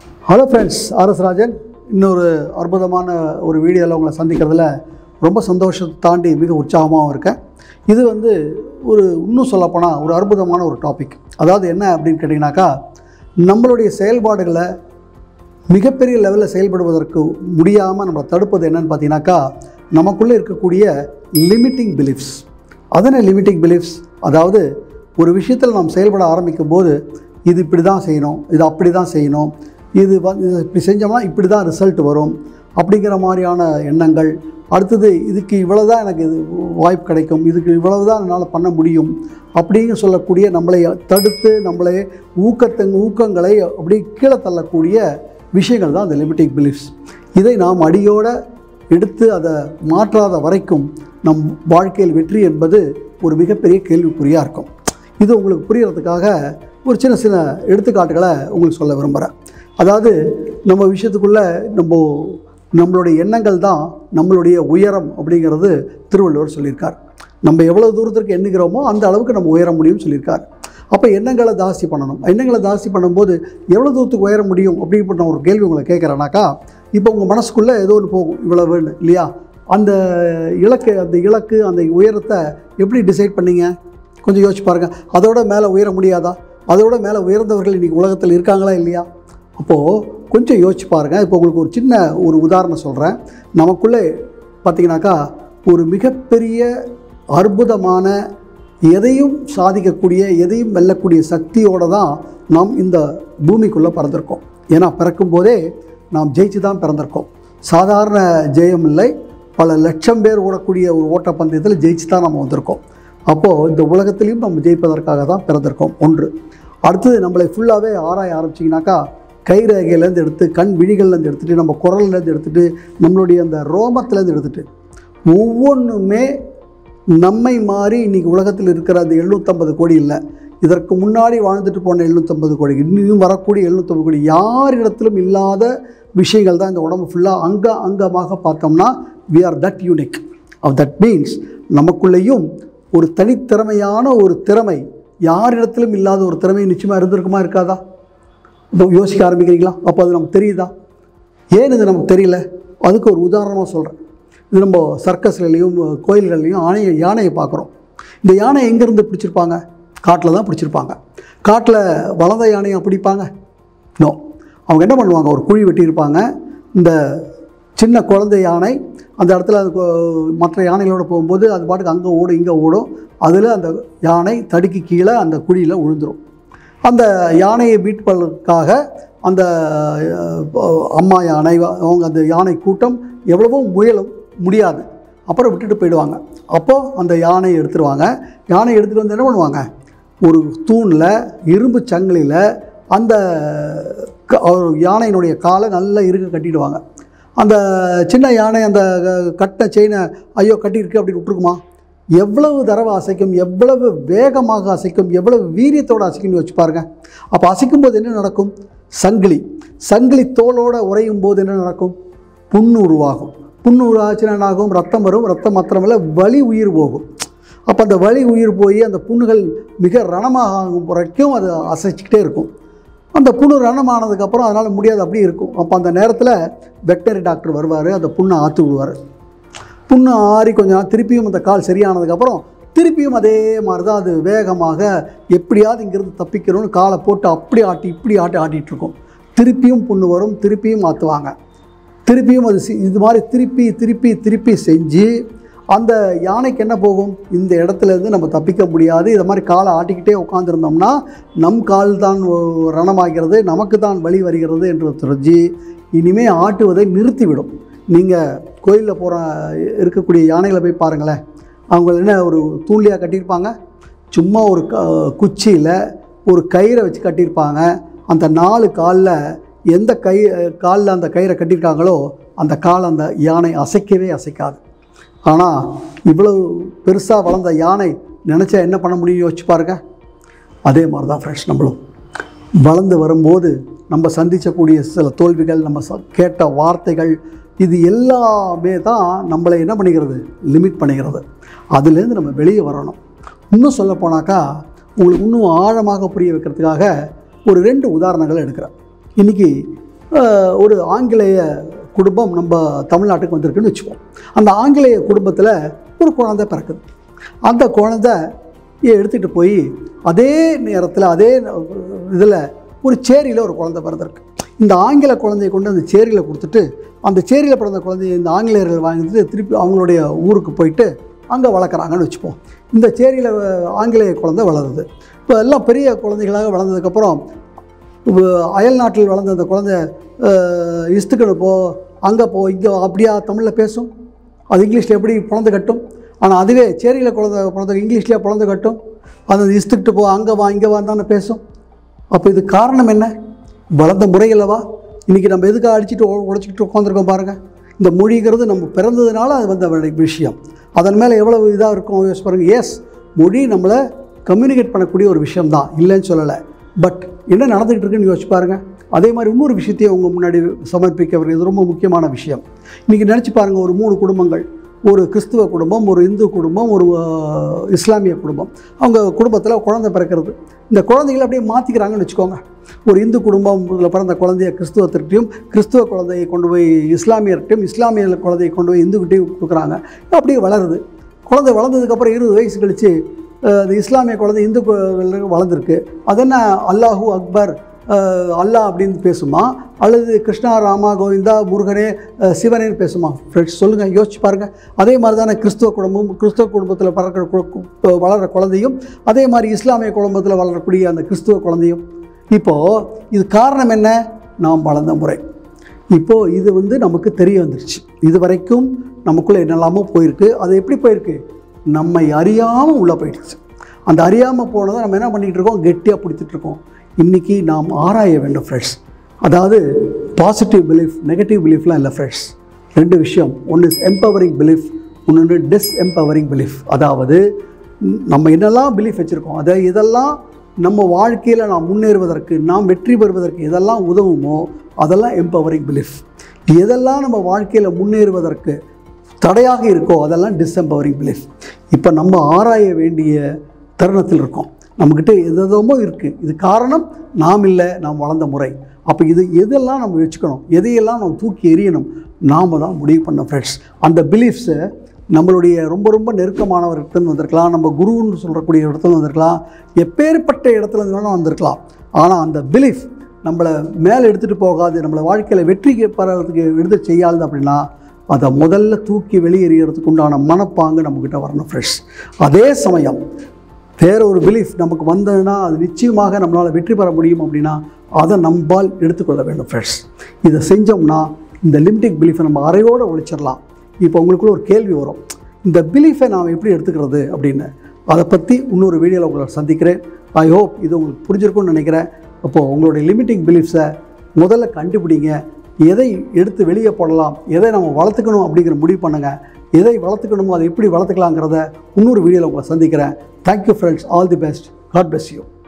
hello friends RS Rajan இன்னொரு அற்புதமான ஒரு வீடியோவில் உங்களை சந்திக்கிறதுல ரொம்ப சந்தோஷத்தை தாண்டி மிக உற்சாகமாகவும் இருக்கேன் இது வந்து ஒரு இன்னும் சொல்லப்போனால் ஒரு அற்புதமான ஒரு டாபிக் அதாவது என்ன அப்படின்னு கேட்டிங்கனாக்கா நம்மளுடைய செயல்பாடுகளை மிகப்பெரிய லெவலில் செயல்படுவதற்கு முடியாமல் நம்மளை தடுப்பது என்னன்னு பார்த்தீங்கன்னாக்கா நமக்குள்ளே இருக்கக்கூடிய லிமிட்டிங் பிலீஃப்ஸ் அதனை லிமிட்டிங் பிலீஃப்ஸ் அதாவது ஒரு விஷயத்தில் நாம் செயல்பட ஆரம்பிக்கும் போது இது இப்படி தான் செய்யணும் இது அப்படி தான் செய்யணும் இது வந்து இது இப்படி செஞ்சோம்னா இப்படி தான் ரிசல்ட் வரும் அப்படிங்கிற மாதிரியான எண்ணங்கள் அடுத்தது இதுக்கு இவ்வளோ தான் எனக்கு இது வாய்ப்பு கிடைக்கும் இதுக்கு இவ்வளவு தான் என்னால் பண்ண முடியும் அப்படின்னு சொல்லக்கூடிய நம்மளை தடுத்து நம்மளை ஊக்கத்தை ஊக்கங்களை அப்படி கீழே தள்ளக்கூடிய விஷயங்கள் தான் அந்த லிமிட்டிங் பிலீஃப்ஸ் இதை நாம் அடியோட எடுத்து அதை மாற்றாத வரைக்கும் நம் வாழ்க்கையில் வெற்றி என்பது ஒரு மிகப்பெரிய கேள்விக்குறியாக இருக்கும் இது உங்களுக்கு புரியறதுக்காக ஒரு சின்ன சின்ன எடுத்துக்காட்டுகளை உங்களுக்கு சொல்ல விரும்புகிறேன் அதாவது நம்ம விஷயத்துக்குள்ளே நம்ம நம்மளுடைய எண்ணங்கள் தான் நம்மளுடைய உயரம் அப்படிங்கிறது திருவள்ளுவர் சொல்லியிருக்கார் நம்ம எவ்வளோ தூரத்திற்கு எண்ணுகிறோமோ அந்த அளவுக்கு நம்ம உயர முடியும்னு சொல்லியிருக்கார் அப்போ எண்ணங்களை ஜாஸ்தி பண்ணணும் எண்ணங்களை ஜாஸ்தி பண்ணும்போது எவ்வளோ தூரத்துக்கு உயர முடியும் அப்படிப்பட்ட ஒரு கேள்வி உங்களை கேட்குறேனாக்கா இப்போ உங்கள் மனசுக்குள்ளே ஏதோ ஒன்று போகும் இவ்வளவுன்னு இல்லையா அந்த இலக்கு அந்த இலக்கு அந்த உயரத்தை எப்படி டிசைட் பண்ணீங்க கொஞ்சம் யோசிச்சு பாருங்கள் அதோட மேலே உயர முடியாதா அதோட மேலே உயர்ந்தவர்கள் இன்றைக்கி உலகத்தில் இருக்காங்களா இல்லையா அப்போது கொஞ்சம் யோசிச்சு பாருங்கள் இப்போ உங்களுக்கு ஒரு சின்ன ஒரு உதாரணம் சொல்கிறேன் நமக்குள்ளே பார்த்தீங்கன்னாக்கா ஒரு மிகப்பெரிய அற்புதமான எதையும் சாதிக்கக்கூடிய எதையும் வெல்லக்கூடிய சக்தியோடு தான் நாம் இந்த பூமிக்குள்ளே பிறந்திருக்கோம் ஏன்னா பிறக்கும் போதே நாம் ஜெயிச்சு தான் பிறந்திருக்கோம் சாதாரண ஜெயம் இல்லை பல லட்சம் பேர் ஓடக்கூடிய ஒரு ஓட்டப்பந்தயத்தில் ஜெயிச்சு தான் நம்ம வந்திருக்கோம் அப்போது இந்த உலகத்திலையும் நம்ம ஜெயிப்பதற்காக தான் பிறந்திருக்கோம் ஒன்று அடுத்தது நம்மளை ஃபுல்லாகவே ஆராய ஆரம்பிச்சிங்கனாக்கா கை ரேகையிலேருந்து எடுத்து கண் விழிகள்லேருந்து எடுத்துகிட்டு நம்ம குரல்லேருந்து எடுத்துகிட்டு நம்மளுடைய அந்த ரோமத்துலேருந்து எடுத்துகிட்டு ஒவ்வொன்றுமே நம்மை மாறி இன்றைக்கி உலகத்தில் இருக்கிற அந்த எழுநூற்றம்பது கோடி இல்லை இதற்கு முன்னாடி வாழ்ந்துட்டு போன எழுநூற்றம்பது கோடி இன்னும் வரக்கூடிய எழுநூற்றம்பது கோடி யாரிடத்திலும் இல்லாத விஷயங்கள் தான் இந்த உடம்பு ஃபுல்லாக அங்க அங்கமாக பார்த்தோம்னா we are that unique of that means நமக்குள்ளேயும் ஒரு தனித்திறமையான ஒரு திறமை யாரிடத்திலும் இல்லாத ஒரு திறமை நிச்சயமாக இருந்திருக்குமா இருக்காதா இப்போ யோசிக்க ஆரம்பிக்கிறீங்களா அப்போ அது நமக்கு தெரியுதா ஏன் இது நமக்கு தெரியல அதுக்கு ஒரு உதாரணமாக சொல்கிறேன் இது நம்ம சர்க்கஸ்லையும் கோயில்கள்லையும் யானையை யானையை பார்க்குறோம் இந்த யானை எங்கேருந்து பிடிச்சிருப்பாங்க காட்டில் தான் பிடிச்சிருப்பாங்க காட்டில் வளர்ந்த யானையை பிடிப்பாங்க நோ அவங்க என்ன பண்ணுவாங்க ஒரு குழி வெட்டியிருப்பாங்க இந்த சின்ன குழந்தை யானை அந்த இடத்துல அது கொ- மற்ற யானைகளோட போகும்போது அது பாட்டுக்கு அங்கே ஓடும் இங்கே ஓடும் அதில் அந்த யானை தடுக்கி கீழே அந்த குழியில் விழுந்துரும் அந்த யானையை மீட் பண்ணுறதுக்காக அந்த அஹ், அம்மா யானை அவங்க அந்த யானை கூட்டம் எவ்வளவோ முயலும் முடியாது அப்புறம் விட்டுட்டு போயிடுவாங்க அப்போது அந்த யானையை எடுத்துருவாங்க யானையை எடுத்துகிட்டு வந்து என்ன பண்ணுவாங்க ஒரு தூணில் இரும்பு சங்கிலியில் அந்த க- ஒரு யானையினுடைய காலை நல்லா இருக்க கட்டிடுவாங்க அந்த சின்ன யானை அந்த க- கட்ட செயினை ஐயோ கட்டியிருக்கு அப்படின்னு விட்டுருக்குமா எவ்வளவு தடவை அசைக்கும் எவ்வளவு வேகமாக அசைக்கும் எவ்வளவு வீரியத்தோடு அசைக்கும்னு வச்சு பாருங்க அப்போ அசைக்கும் போது என்ன நடக்கும் சங்கிலி சங்கிலி தோலோட உறையும் போது என்ன நடக்கும் புண்ணு உருவாகும் புண்ணு உருவாச்சுன்னா என்ன ஆகும் ரத்தம் வரும் ரத்தம் மாத்திரமில்ல வலி உயிர் போகும் அப்போ அந்த வலி உயிர் போய் அந்த புண்ணுகள் மிக ரணமாக ஆகும் வரைக்கும் அது அசைச்சிக்கிட்டே இருக்கும் அந்த புண்ணு ரணமானதுக்கப்புறம் அதனால் முடியாது அப்படியே இருக்கும் அப்போ அந்த நேரத்தில் வெட்டரி டாக்டர் வருவார் அந்த புண்ணை ஆற்று விடுவார் புண்ணு ஆறி கொஞ்சம் நாள் திருப்பியும் அந்த கால் சரியானதுக்கப்புறம் திருப்பியும் அதே மாதிரி தான் அது வேகமாக எப்படியாவது இங்கிருந்து தப்பிக்கிறோன்னு காலை போட்டு அப்படி ஆட்டி இப்படி ஆட்டி ஆட்டிகிட்டு இருக்கும் திருப்பியும் புண்ணு வரும் திருப்பியும் மாற்றுவாங்க திருப்பியும் அது சி- இது மாதிரி திருப்பி திருப்பி திருப்பி செஞ்சு அந்த யானைக்கு என்ன போகும் இந்த இடத்துல இருந்து நம்ம தப்பிக்க முடியாது இதை மாதிரி காலை ஆட்டிக்கிட்டே உட்காந்துருந்தோம்னா நம் கால் தான் ஒ- ரணமாகிறது நமக்கு தான் வலி வருகிறது என்று தெரிஞ்சு இனிமே ஆட்டுவதை நிறுத்திவிடும் நீங்கள் கோயிலில் போகிற இருக்கக்கூடிய யானைகளை போய் பாருங்களேன் அவங்க என்ன ஒரு தூண்லியாக கட்டியிருப்பாங்க சும்மா ஒரு க குச்சியில் ஒரு கயிறை வச்சு கட்டியிருப்பாங்க அந்த நாலு காலில் எந்த கை காலில் அந்த கயிறை கட்டியிருக்காங்களோ அந்த கால் அந்த யானை அசைக்கவே அசைக்காது ஆனால் இவ்வளவு பெருசாக வளர்ந்த யானை நினச்சா என்ன பண்ண முடியும் யோசிச்சு பாருங்க அதே மாதிரி தான் ஃப்ரெண்ட்ஸ் நம்மளும் வளர்ந்து வரும்போது நம்ம சந்திக்கக்கூடிய சில தோல்விகள் நம்ம ச- கேட்ட வார்த்தைகள் இது எல்லாமே தான் நம்மளை என்ன பண்ணிக்கிறது லிமிட் பண்ணிக்கிறது அதுலேருந்து நம்ம வெளியே வரணும் இன்னும் சொல்ல போனாக்கா உங்களுக்கு இன்னும் ஆழமாக புரிய வைக்கிறதுக்காக ஒரு ரெண்டு உதாரணங்கள் எடுக்கிறேன் இன்றைக்கி அஹ், ஒரு ஆங்கிலேய குடும்பம் நம்ம தமிழ்நாட்டுக்கு வந்திருக்குன்னு வச்சுப்போம் அந்த ஆங்கிலேய குடும்பத்தில் ஒரு குழந்தை பிறக்குது அந்த குழந்தை எடுத்துகிட்டு போய் அதே நேரத்தில் அதே இதில் ஒரு சேரியில் ஒரு குழந்தை பிறந்திருக்கு இந்த ஆங்கில குழந்தையை கொண்டு அந்த சேரியில் கொடுத்துட்டு அந்த சேரியில் பிறந்த குழந்தைய இந்த ஆங்கிலேயர்கள் வாங்கிட்டு திருப்பி அவங்களுடைய ஊருக்கு போயிட்டு அங்கே வளர்க்குறாங்கன்னு வச்சுப்போம் இந்த சேரியில் ஆங்கிலேய குழந்தை வளருது இப்போ எல்லாம் பெரிய குழந்தைகளாக வளர்ந்ததுக்கப்புறம் இப்போ அயல் நாட்டில் வளர்ந்த அந்த குழந்தை அஹ், இஸ்துக்கடு போ அங்கே போ இங்கே அப்படியா தமிழில் பேசும் அது இங்கிலீஷில் எப்படி குழந்தை கட்டும் ஆனால் அதுவே சேரியில் குழந்தை குழந்தை இங்கிலீஷ்லேயே குழந்தை கட்டும் அது இஸ்துக்கிட்டு போ அங்கே வா இங்கே வான்னு பேசும் அப்போ இது காரணம் என்ன வளர்ந்த முறையில்லவா இன்றைக்கி நம்ம எதுக்காக அடிச்சுட்டு உ- உடைச்சிக்கிட்டு உட்காந்துருக்கோம் பாருங்கள் இந்த மொழிங்கிறது நம்ம பிறந்ததுனால அது வந்த வ- விஷயம் அதன் மேலே எவ்வளவு இதாக இருக்கும் யோசிச்சு பாருங்கள் எஸ் மொழி நம்மளை கம்யூனிகேட் பண்ணக்கூடிய ஒரு விஷயம் தான் இல்லைன்னு சொல்லலை பட் என்ன நடந்துகிட்டு இருக்குன்னு யோசிச்சு பாருங்கள் அதே மாதிரி இன்னொரு விஷயத்தையும் உங்கள் முன்னாடி சமர்ப்பிக்க இது ரொம்ப முக்கியமான விஷயம் இன்றைக்கி நினச்சி பாருங்கள் ஒரு மூணு குடும்பங்கள் ஒரு கிறிஸ்துவ குடும்பம் ஒரு இந்து குடும்பம் ஒரு அஹ், இஸ்லாமிய குடும்பம் அவங்க குடும்பத்தில் குழந்தை பிறக்கிறது இந்த குழந்தைகளை அப்படியே மாற்றிக்கிறாங்கன்னு வச்சுக்கோங்க ஒரு இந்து குடும்பம் இதில் பிறந்த குழந்தைய கிறிஸ்துவத்திற்கும் கிறிஸ்துவ குழந்தையை கொண்டு போய் இஸ்லாமியர்கிட்டையும் இஸ்லாமிய குழந்தையை கொண்டு போய் இந்துக்கிட்டையும் கொடுக்குறாங்க அப்படியே வளருது குழந்தை வளர்ந்ததுக்கப்புறம் இருபது வயசு கழித்து அந்த இஸ்லாமிய குழந்தை இந்து கு- வளர்ந்துருக்கு அது என்ன அல்லாஹூ அக்பர் அஹ், அல்லாஹ் அப்படின்னு பேசுமா அல்லது கிருஷ்ணா ராமா கோவிந்தா முருகனே அஹ், சிவனேன்னு பேசுமா ஃப்ரெண்ட்ஸ் சொல்லுங்கள் யோசிச்சு பாருங்கள் அதே மாதிரி தானே கிறிஸ்துவ குடும்பம் கிறிஸ்துவ குடும்பத்தில் பறக்கிற கு- கு- வளர்கிற குழந்தையும் அதே மாதிரி இஸ்லாமிய குடும்பத்தில் வளரக்கூடிய அந்த கிறிஸ்துவ குழந்தையும் இப்போது இது காரணம் என்ன நாம் வளர்ந்த முறை இப்போது இது வந்து நமக்கு தெரிய வந்துருச்சு இது வரைக்கும் நமக்குள்ளே என்னெல்லாமோ போயிருக்கு அது எப்படி போயிருக்கு நம்மை அறியாமல் உள்ளே போயிடுச்சு அந்த அறியாமல் போனதை நம்ம என்ன பண்ணிகிட்டு இருக்கோம் கெட்டியாக பிடிச்சிட்டு இருக்கோம் இன்றைக்கி நாம் ஆராய வேண்டும் ஃப்ரெண்ட்ஸ் அதாவது பாசிட்டிவ் பிலீஃப் நெகட்டிவ் பிலீஃப்லாம் இல்லை ஃப்ரெண்ட்ஸ் ரெண்டு விஷயம் ஒன்று இஸ் எம்பவரிங் பிலீஃப் இன்னொன்று டிஸ்எம்பவரிங் பிலீஃப் அதாவது ம், நம்ம என்னெல்லாம் பிலீஃப் வச்சுருக்கோம் அதை இதெல்லாம் நம்ம வாழ்க்கையில் நாம் முன்னேறுவதற்கு நாம் வெற்றி பெறுவதற்கு எதெல்லாம் உதவுமோ அதெல்லாம் எம்பவரிங் பிலீஃப் எதெல்லாம் நம்ம வாழ்க்கையில் முன்னேறுவதற்கு தடையாக இருக்கோ அதெல்லாம் டிஸ்எம்பவரிங் பிலீஃப் இப்போ நம்ம ஆராய வேண்டிய தருணத்தில் இருக்கோம் நம்மக்கிட்ட எதெல்லாமோ இருக்குது இது காரணம் நாம் இல்லை நாம் வளர்ந்த முறை அப்போ இது எதெல்லாம் நம்ம வச்சுக்கணும் எதையெல்லாம் நம்ம தூக்கி எறியணும் நாம் தான் முடிவு பண்ண ஃப்ரெண்ட்ஸ் அந்த பிலீஃப்ஸை நம்மளுடைய ரொம்ப ரொம்ப நெருக்கமானவர்கிட்ட வந்திருக்கலாம் நம்ம குருன்னு சொல்லக்கூடிய இடத்துல வந்திருக்கலாம் எப்பேற்பட்ட இடத்துல இருந்து வேணால் வந்திருக்கலாம் ஆனால் அந்த பிலீஃப் நம்மளை மேலே எடுத்துகிட்டு போகாது நம்மளை வாழ்க்கையில் வெற்றி பெறதுக்கு எடுத்து செய்யாது அப்படின்னா அதை முதல்ல தூக்கி வெளியேறியறதுக்கு உண்டான மனப்பாங்கு நம்மக்கிட்ட வரணும் ஃப்ரெஷ் அதே சமயம் வேற ஒரு பிலீஃப் நமக்கு வந்ததுன்னா அது நிச்சயமாக நம்மளால் வெற்றி பெற முடியும் அப்படின்னா அதை நம்பால் எடுத்துக்கொள்ள வேண்டும் ஃப்ரெண்ட்ஸ் இதை செஞ்சோம்னா இந்த லிமிட்டிக் பிலீஃபை நம்ம அறையோடு ஒழிச்சிடலாம் இப்போ உங்களுக்குள்ள ஒரு கேள்வி வரும் இந்த பிலீஃபை நாம் எப்படி எடுத்துக்கிறது அப்படின்னு அதை பற்றி இன்னொரு வீடியோவில் உங்களை சந்திக்கிறேன் ஐ ஹோப் இது உங்களுக்கு புரிஞ்சிருக்கும்னு நினைக்கிறேன் அப்போது உங்களுடைய லிமிட்டிங் பிலீஃப்ஸை முதல்ல கண்டுபிடிங்க எதை எடுத்து வெளியே போடலாம் எதை நம்ம வளர்த்துக்கணும் அப்படிங்கிற முடிவு பண்ணுங்கள் எதை வளர்த்துக்கணுமோ அதை எப்படி வளர்த்துக்கலாங்கிறத இன்னொரு வீடியோவில் உங்களை சந்திக்கிறேன் thank you friends all the best god bless you